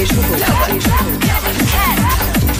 Jumbo. DJ Jumbo.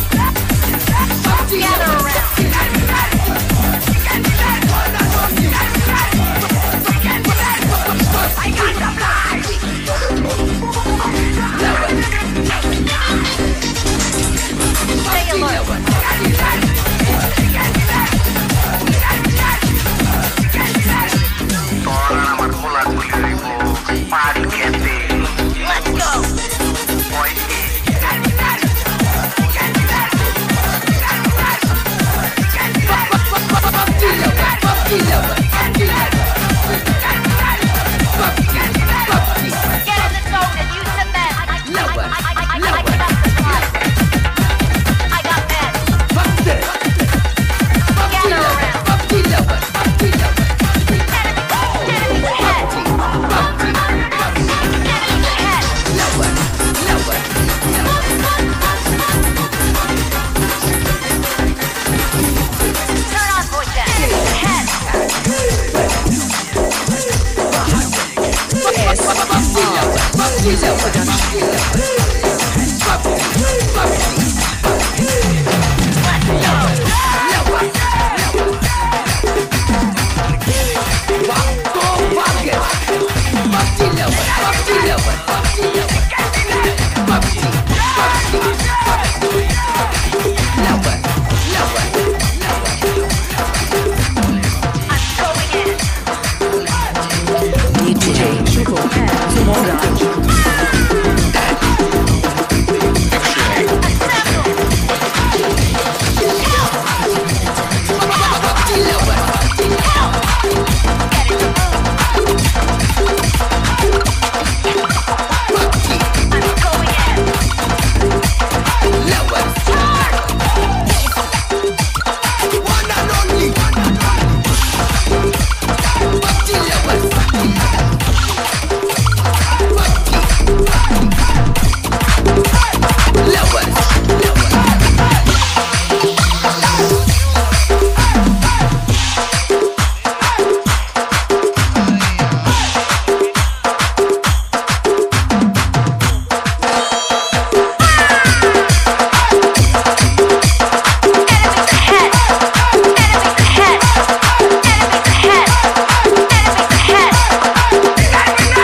Torna marmula kulipo Pari kete Let's go. Oike Get in the zone and use the men. I, I, I, I, I, I, I got supplies. I got men. Gather around. Enemies ahead. Enemies ahead. Turn on voice chat. Enemies ahead. I'm going in. DJ Jumbo. Sumonga. I'm going in. Enemies ahead. Enemies ahead. Enemies ahead. Enemies ahead.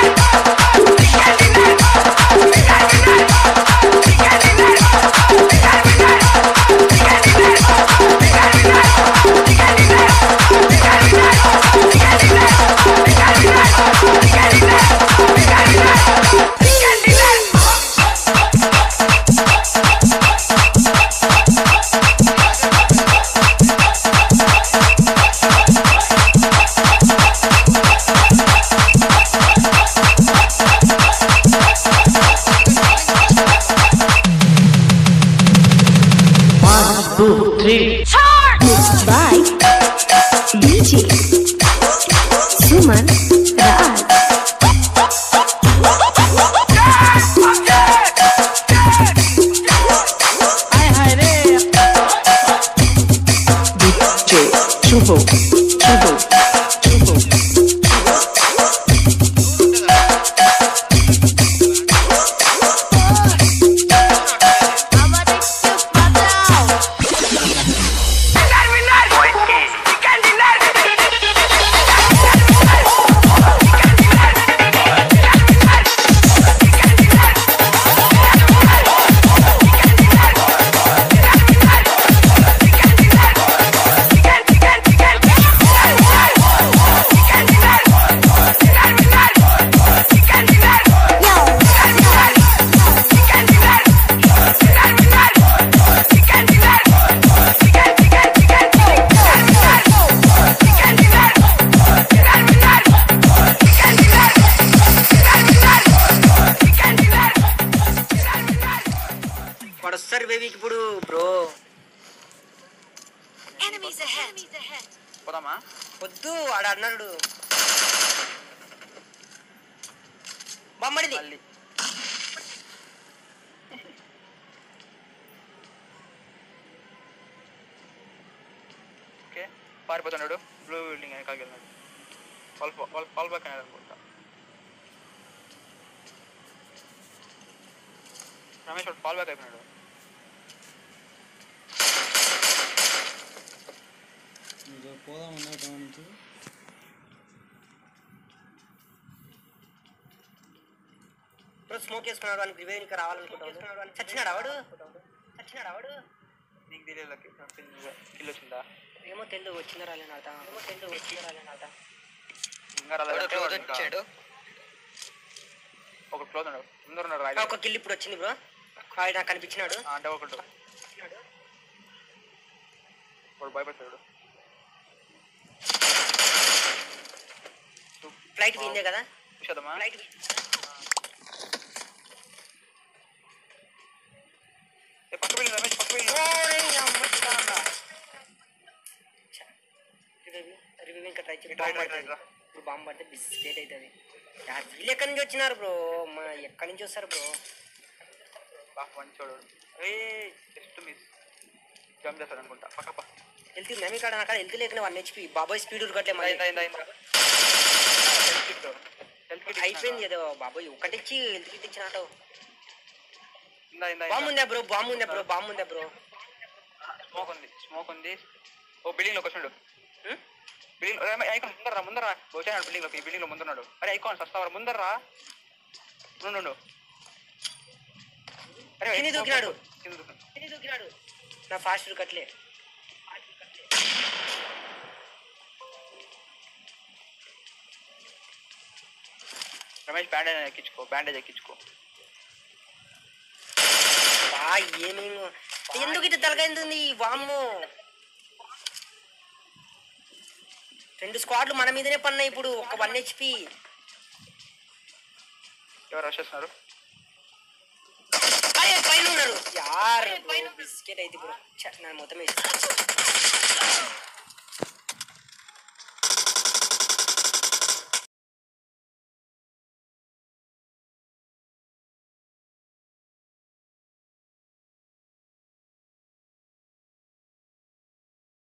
Charge! Mixed by DJ Suman Raj. DJ Jumbo. Jumbo. Jumbo. వాడు వస్తారు బేబీకి ఇప్పుడు bro Enemies ahead. పోదామా వద్దు వాడు అన్నాడు బొమ్మడిది మళ్ళీ ఓకే పారిపోతున్నాడు బ్లూ బిల్డింగ్ వెనకాలకి వెళ్ళినాడు వాళ్ళ వాళ్ళ వాళ్ళ పక్కన అనుకుంటా రమేష్ వాడు ఫాల్ బ్యాక్ అయిపోయినాడు నువ్వు పోదామన్నావు టౌన్ నుంచి బ్రో స్మోక్ వేసుకున్నాడు వానికి రివైవ్ ఇంకా రావాలనుకుంటాడు చచ్చినాడు వాడు చచ్చినాడు వాడు నీకు తెలియదు కిల్ వచ్చిందా ఏమో తెలియదు వచ్చిందా రాలేని అర్థం ఏమో తెలియదు వచ్చిందా రాలేని అర్థం ఇంకా రాలేదు వాడు ఇంకా- ఒక క్లోజ్ ఉన్నాడు ముందర ఉన్నాడు రాయలు ఒక కిల్ ఇప్పుడు వచ్చింది బ్రో వాడు నాకు కనిపించినాడు ఆ, అంటే ఒకటి వాడు భయపడతాడు ఫ్లైట్ పోయిందే కదా చూసేద్దామా ఫ్లైట్ ఏ, పక్క వెళ్ళి రమేష్ పక్క వెళ్ళి రివ్యూ ఇంకా ట్రై చేసి ఇట్రా, బాంబు ఇట్రా, ఇట్రా, పడుతుంది ఇట్రా. ఇప్పుడు బాంబు పడితే బిస్కెట్ అవుతుంది వీళ్ళు ఎక్కడి నుంచి వచ్చినారు బ్రో మా ఎక్కడి నుంచి వస్తారు బ్రో బాగా మంచోడు ఏ జస్ట్ మిస్ జంప్ చేస్తాడు అనుకుంటా పక్క పక్క హెల్త్ ఉందా మీ కాడ నా కాడ హెల్త్ లేకనే వన్ హెచ్పి బాబాయ్ స్పీడ్ ఉరకట్లే మళ్ళీ అయిందా అయిందా అయిందా హెల్త్ కిట్ హెల్త్ కిట్ అయిపోయింది ఏదో బాబాయ్ ఒకటిచ్చి హెల్త్ కిట్ ఇచ్చినట్టు ఇందా ఇందా బాంబు ఉందా బ్రో బాంబు ఉందా బ్రో బాంబు ఉందా బ్రో స్మోక్ ఉంది స్మోక్ ఉంది ఓ బిల్డింగ్ లోకి వచ్చినాడు బిల్డింగ్ ఐకాన్ ముందర ముందర వచ్చాడు బిల్డింగ్ లోకి బిల్డింగ్ లో ముందున్నాడు అరే ఐకాన్ వస్తావా ముందర రా నుండు అరే కింద దూకినాడు. కింద దూకినాడు ఇది దూకినాడు నా ఫాస్ట్ ఉరకట్లే రమేష్ బ్యాండేజ్ ఎక్కించుకో బ్యాండేజ్ ఎక్కించుకో బా ఏమేమో ఎందుకు ఇటు తలకైంది వామ్మో రెండు స్క్వాడ్లు మన మీదనే పన్నాయి ఇప్పుడు ఒక వన్ హెచ్పి ఎవరు వచ్చేస్తున్నారు పైన ఉన్నారు యార్ బిస్కెట్ అయితే బ్రో ఛ, నా మొత్తం వేసి